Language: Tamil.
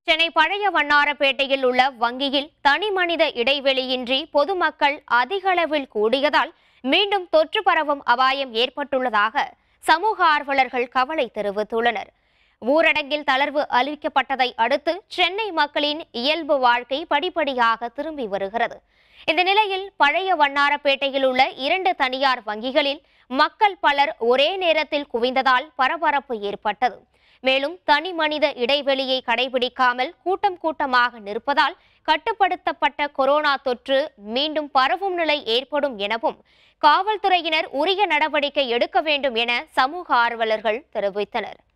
சென்னை பழைய வண்ணாரப்பேட்டையில் உள்ள வங்கியில் தனிமனித இடைவெளியின்றி பொதுமக்கள் அதிக அளவில் கூடியதால் மீண்டும் தொற்று பரவும் அபாயம் ஏற்பட்டுள்ளதாக சமூக ஆர்வலர்கள் கவலை தெரிவித்துள்ளனர் ஊரடங்கில் தளர்வு அளிக்கப்பட்டதை அடுத்து சென்னை மக்களின் இயல்பு வாழ்க்கை படிப்படியாக திரும்பி வருகிறது இந்த நிலையில் பழைய வண்ணாரப்பேட்டையில் உள்ள இரண்டு தனியார் வங்கிகளில் மக்கள் பலர் ஒரே நேரத்தில் குவிந்ததால் பரபரப்பு ஏற்பட்டது மேலும் தனி மனித இடைவெளியை கடைபிடிக்காமல் கூட்டம் கூட்டமாக நிற்பதால் கட்டுப்படுத்தப்பட்ட கொரோனா தொற்று மீண்டும் பரவும் நிலை ஏற்படும் எனவும் காவல்துறையினர் உரிய நடவடிக்கை எடுக்க வேண்டும் என சமூக ஆர்வலர்கள் தெரிவித்தனர்